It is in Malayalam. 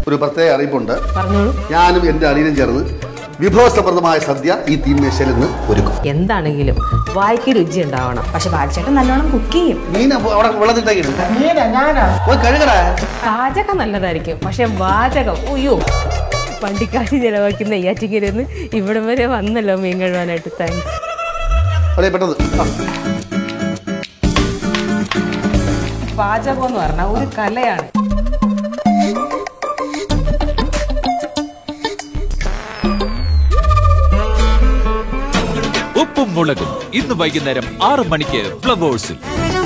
ഒരു പ്രത്യേക അറിയിപ്പുണ്ട് പറഞ്ഞോളൂ ഞാനും എൻ്റെ അളിയനും ചേർന്ന് വിഭവസമൃദ്ധമായ സദ്യ ഈ തീന്മേശയിൽ നിന്ന് ഒരുക്കും എന്താണെങ്കിലും വായിക്ക് രുചി ഉണ്ടാവണം പക്ഷെ ബാലചേട്ടൻ നല്ലോണം കുക്ക് ചെയ്യും മീൻ അപ്പൊ അവിടെ വെള്ളത്തിട്ടേക്കിട്ടുണ്ട് നീനാ ഞാനാ പോയി കഴുകടാ പാചകം നല്ലതായിരിക്കും പക്ഷെ വാചകം ഉയ്യോ വണ്ടിക്കാശ് ചെലവാക്കുന്ന നെയ്യാറ്റിക്കരന്ന് ഇവിടം വരെ വന്നല്ലോ മീൻ കഴുകാനായിട്ട് താങ്ക്സ് അതെ പെട്ടെന്ന് ആ. പാചകം എന്ന് പറഞ്ഞാൽ ഒരു കലയാണ് ഉപ്പും മുളകും ഇന്ന് വൈകുന്നേരം ആറ് മണിക്ക് ഫ്ലവേഴ്സിൽ